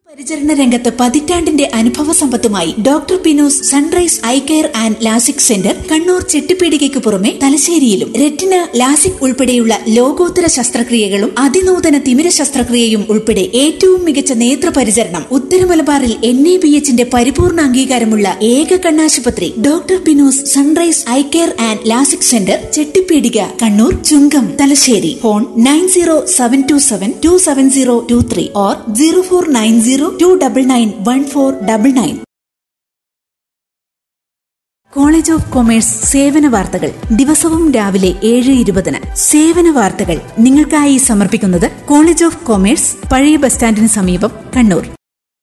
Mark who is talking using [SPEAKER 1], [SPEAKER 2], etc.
[SPEAKER 1] പരിചരണ രംഗത്ത് പതിറ്റാണ്ടിന്റെ അനുഭവ സമ്പത്തുമായി doctor Pinos sunrise eye care and LASIK centre Kannur ചെട്ടിപ്പീടികയ്ക്ക് പുറമെ തലശ്ശേരിയിലും റെറ്റിന ലാസിക് ഉൾപ്പെടെയുള്ള ലോകോത്തര ശസ്ത്രക്രിയകളും അതിനൂതന തിമിര ശസ്ത്രക്രിയയും ഉൾപ്പെടെ ഏറ്റവും മികച്ച നേത്ര പരിചരണം ഉത്തര മലബാറിൽ എൻ എ ബി എച്ചിന്റെ പരിപൂർണ അംഗീകാരമുള്ള ഏക കണ്ണാശുപത്രി doctor Pinos sunrise eye care and LASIK centre Chettipeedika Kannur Chungam Thalassery phone nine zero seven two seven two seven zero two three or zero four nine zero two double nine one four double nine college of commerce സേവന വാർത്തകൾ ദിവസവും രാവിലെ ഏഴ് ഇരുപതിന് സേവന വാർത്തകൾ നിങ്ങൾക്കായി സമർപ്പിക്കുന്നത് കോളേജ് ഓഫ് കൊമേഴ്സ് പഴയ ബസ് സ്റ്റാൻഡിന് സമീപം കണ്ണൂർ